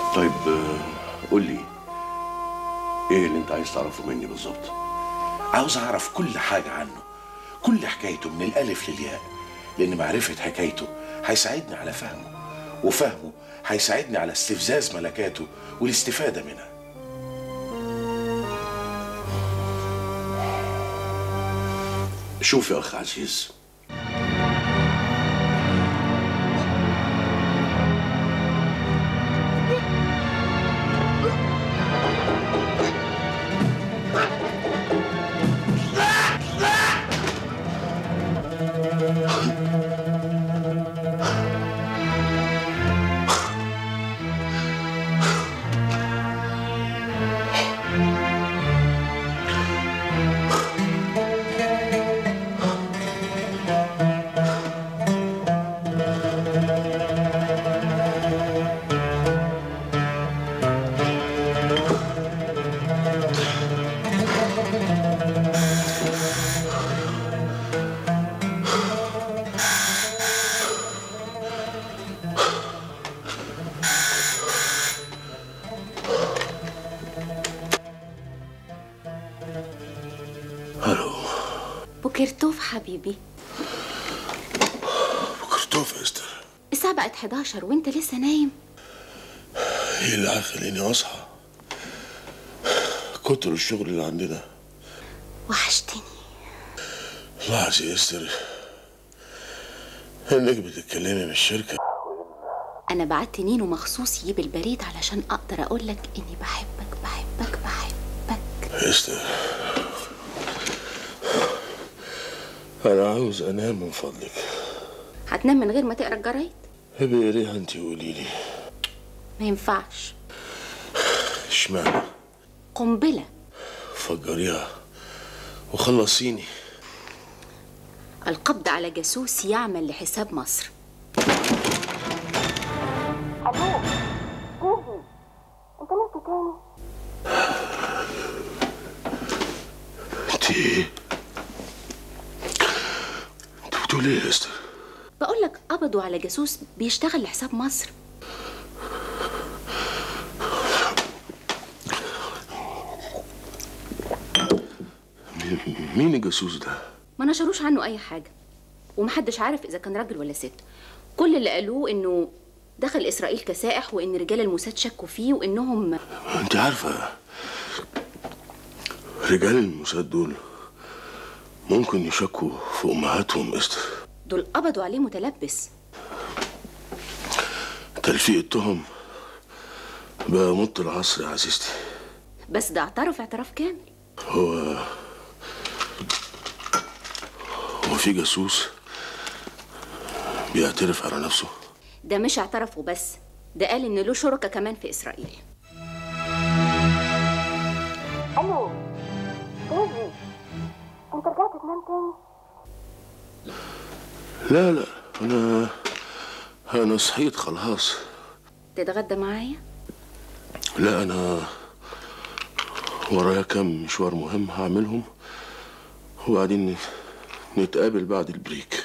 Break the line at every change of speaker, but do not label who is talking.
طيب آه، قول لي ايه اللي انت عايز تعرفه مني بالظبط
عاوز اعرف كل حاجة عنه كل حكايته من الالف للياء لان معرفة حكايته هيساعدني على فهمه وفهمه هيساعدني على استفزاز ملكاته والاستفادة منها
شوف يا اخ عزيز الو
بوكرتوف حبيبي
بكرتوف يا استر
الساعة بقت 11 وانت لسه نايم
ايه اللي هيخليني اصحى كتر الشغل اللي عندنا
وحشتني
لاحظ يا استر انك بتتكلمي من الشركه
انا بعت نينو مخصوص يجيب البريد علشان اقدر اقول لك اني بحبك بحبك بحبك
يا استر انا عاوز انام من فضلك
هتنام من غير ما تقرا الجرايد
ابقي قريها انت قولي لي
ما ينفعش
اشمعنى
قنبلة
فجريها وخلصيني
القبض على جاسوس يعمل لحساب مصر
انت انت بتقولي ايه يا استر
بقول لك قبضوا على جاسوس بيشتغل لحساب مصر
مين الجاسوس ده
ما نشروش عنه اي حاجة ومحدش عارف اذا كان راجل ولا ست كل اللي قالوه انه دخل اسرائيل كسائح وان رجال الموساد شكوا فيه وانهم
انت عارفه رجال الموساد دول ممكن يشكوا في امهاتهم استر
دول قبضوا عليه متلبس
تلفيق التهم بقى مط العصر يا عزيزتي
بس ده اعترف اعتراف كامل
هو هو في جاسوس بيعترف على نفسه
ده مش اعترف وبس ده قال ان له شركة كمان في اسرائيل
الو بيبي انت رجعت تنام تاني
لا لا انا انا صحيت خلاص
تتغدى معايا
لا انا ورايا كام مشوار مهم هعملهم وبعدين نتقابل بعد البريك